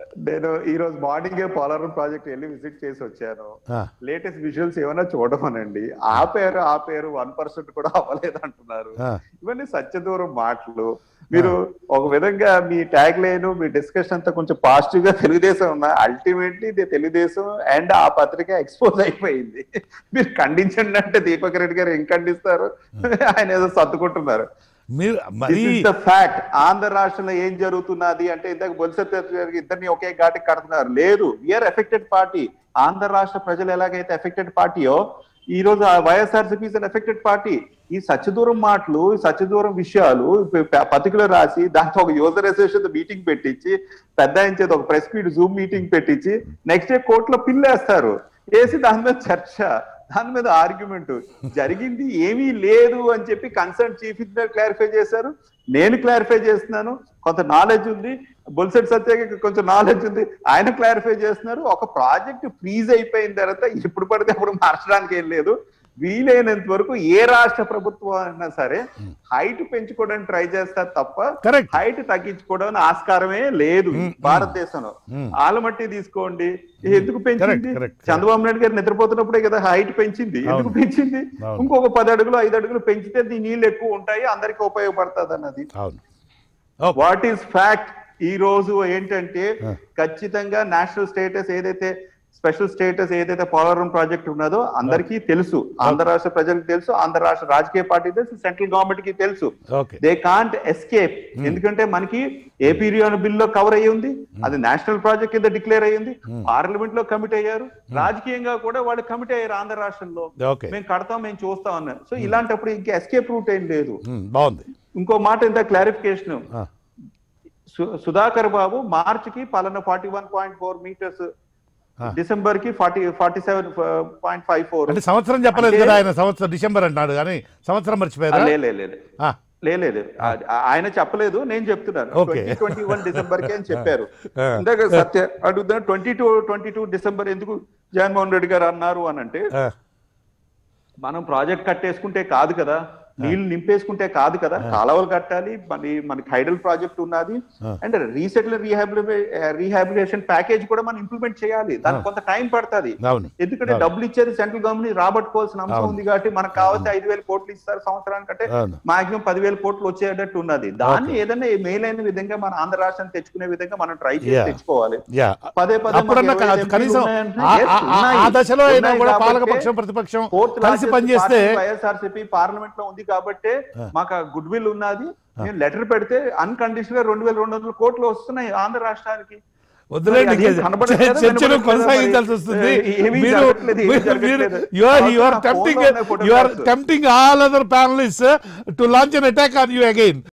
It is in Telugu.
నేను ఈ రోజు మార్నింగ్ పోలవరం ప్రాజెక్ట్ వెళ్ళి విజిట్ చేసి వచ్చాను ఆ, లేటెస్ట్ విజువల్స్ ఏమైనా చూడమనండి ఆ పేరు ఆ పేరు వన్ పర్సెంట్ కూడా అవ్వలేదు అంటున్నారు ఆ, ఇవన్నీ సత్యదూరం మాటలు మీరు ఒక విధంగా మీ ట్యాగ్ లైన్ మీ డిస్కషన్ అంతా కొంచెం పాజిటివ్ గా తెలుగుదేశం ఉన్నా అల్టిమేట్లీ ఇది తెలుగుదేశం అండ్ ఆ పత్రిక ఎక్స్పోజ్ అయిపోయింది మీరు ఖండించండి అంటే దీపక్ రెడ్డి గారు ఏం ఖండిస్తారు ఆయన ఏదో సర్దుకుంటున్నారు మీరు మరి ద ఫ్యాక్ట్ ఆంధ్ర రాష్ట్రంలో ఏం జరుగుతున్నది అంటే ఇంతకు బొలిసెత్తి గారికి ఇద్దరిని ఒకే ఘాటికి కడుతున్నారు లేదు విఆర్ ఎఫెక్టెడ్ పార్టీ ఆంధ్ర రాష్ట్ర ప్రజలు ఎలాగైతే ఎఫెక్టెడ్ పార్టీయో ఈ రోజు వైఎస్ఆర్సీపీ ఎఫెక్టెడ్ పార్టీ ఈ సత్యదూరం మాటలు ఈ సత్యదూరం విషయాలు పత్రికలో రాసి దాంతో ఒక యూజర్ అసోసియేషన్ మీటింగ్ పెట్టించి పెద్ద ఆయన చేత ఒక ప్రెస్ మీట్ జూమ్ మీటింగ్ పెట్టించి నెక్స్ట్ డే కోర్టులో పిల్లేస్తారు వేసి దాని మీద చర్చ దాని మీద ఆర్గ్యుమెంట్ జరిగింది ఏమీ లేదు అని చెప్పి కన్సర్న్ చీఫ్ ఇంజనీర్ క్లారిఫై చేశారు నేను క్లారిఫై చేస్తున్నాను కొంత నాలెడ్జ్ ఉంది బొల్సెట్ సత్యకి కొంచెం నాలెడ్జ్ ఉంది ఆయన క్లారిఫై చేస్తున్నారు ఒక ప్రాజెక్ట్ ఫ్రీజ్ అయిపోయిన తర్వాత ఎప్పుడు పడితే అప్పుడు మార్చడానికి ఏం లేదు వీలైనంత వరకు ఏ రాష్ట్ర ప్రభుత్వం అయినా సరే హైట్ పెంచుకోవడానికి ట్రై చేస్తారు తప్ప Correct. హైట్ తగ్గించుకోవడానికి ఆస్కారమే లేదు Mm, mm. భారతదేశంలో Mm. ఆలమట్టి తీసుకోండి ఎందుకు పెంచింది Correct, correct, correct. Chandrababu Naidu గారు నిద్రపోతున్నప్పుడే కదా హైట్ పెంచింది ఎందుకు అవును. పెంచింది అవును. ఇంకొక పది అడుగులు ఐదు అడుగులు పెంచితే దీని నీళ్ళు ఎక్కువ ఉంటాయి అందరికి ఉపయోగపడుతుంది అన్నది అవును ఓకే వాట్ ఈస్ ఫ్యాక్ట్ ఈ రోజు ఏంటంటే Ah. ఖచ్చితంగా నేషనల్ స్టేటస్ ఏదైతే స్పెషల్ స్టేటస్ ఏదైతే పోలవరం ప్రాజెక్ట్ ఉన్నదో అందరికీ తెలుసు ఆంధ్ర రాష్ట్ర ప్రజలకు తెలుసు ఆంధ్ర రాష్ట్ర రాజకీయ పార్టీ తెలుసు సెంట్రల్ గవర్నమెంట్ కి తెలుసు ఓకే దే కాంట్ ఎస్కేప్ ఎందుకంటే మనకి ఏపీ రియోన్ బిల్ లో కవర్ అయ్యి ఉంది అది నేషనల్ ప్రాజెక్ట్ కింద డిక్లేర్ అయ్యింది పార్లమెంట్ లో కమిట్ అయ్యారు రాజకీయంగా కూడా వాళ్ళు కమిట్ అయ్యారు ఆంధ్ర రాష్ట్రంలో ఓకే మేము కడతాం మేము చూస్తాం అన్నారు సో ఇలాంటప్పుడు ఇంకా ఎస్కేప్ రూట్ ఏం లేదు ఉమ్, బాగుంది ఇంకో మాట ఇంత క్లారిఫికేషన్ ఆ, సుధాకర్ బాబు మార్చ్ కి పలానా forty one point four meters ఆ. డిసెంబర్ కి forty forty seven point five four అంటే సంవత్సరం చెప్పలేదు అంటే- కదా ఆయన సంవత్సరం డిసెంబర్ అంటున్నాడు కానీ సంవత్సరం మర్చిపోయారా లేదు ఆ, లేదు ఆ- ఆయన చెప్పలేదు నేను చెప్తున్నాను Okay. ట్వంటీ వన్ డిసెంబర్ కి అని చెప్పారు ఆ. ఇందాక సత్య అడుగుతున్నా twenty two twenty two December ఎందుకు జగన్మోహన్ రెడ్డి గారు అన్నారు అని అంటే ఆ, మనం ప్రాజెక్ట్ కట్టేసుకుంటే కాదు కదా నీళ్లు నింపేసుకుంటే కాదు కదా కాలువలు కట్టాలి మరి మనకి హైడల్ ప్రాజెక్ట్ ఉన్నది ఆ. అండ్ రీసెటిల్ రీహాబిలిటేషన్ ప్యాకేజ్ కూడా మనం ఇంప్లిమెంట్ చేయాలి దానికి కొంత టైం పడుతుంది అవును ఎందుకంటే అవును. డబ్బులు ఇచ్చేది సెంట్రల్ గవర్నమెంట్ రాబట్టుకోవాల్సిన అంశం అవును. ఉంది కాబట్టి మనకు కావాల్సిన ఐదు వేల కోట్లు ఇస్తారు సంవత్సరానికి అంటే అవును మాక్సిమం పదివేల కోట్లు వచ్చేటట్టు ఉన్నది దాన్ని ఏదైనా మేలైన విధంగా మన ఆంధ్ర రాష్ట్రం తెచ్చుకునే విధంగా మనం ట్రై చేసి Yeah. తెచ్చుకోవాలి యా పదే పదే అప్పుడన్నా మాకు ఇరవై కాదు ఐదు కనీసం ఉన్నాయంటే, ఆ- yes, ఆ- ఆ- ఉన్నాయి. ఆ దశలో అయినా ఉన్నాయి కూడా కాబట్టే పాలకపక్షం ప్రతిపక్షం ఫోర్త్ కలిసి పనిచేస్తే వైఎస్ఆర్సీపీ పార్లమెంట్ లో ఉంది కాబట్టి మాకు గుడ్ విల్ ఉన్నది నేను లెటర్ పెడితే అన్కండిషనల్ గా రెండు వేల రెండు వందల కోట్లు వస్తున్నాయి ఆంధ్ర రాష్ట్రానికి వదిలేండి మరి అది కనబడట్లేదా? చర్చను వినబడట్లేదా? కొనసాగించాల్సి మరి వస్తుంది ఏమీ మీరు జరగట్లేదు, ఏమీ జరగట్లేదు. యు ఆర్ యు ఆర్ నా టెంప్టింగ్ ఫోన్లో ఉన్నాయి you are photographs. Tempting all other panellist to launch an attack on you again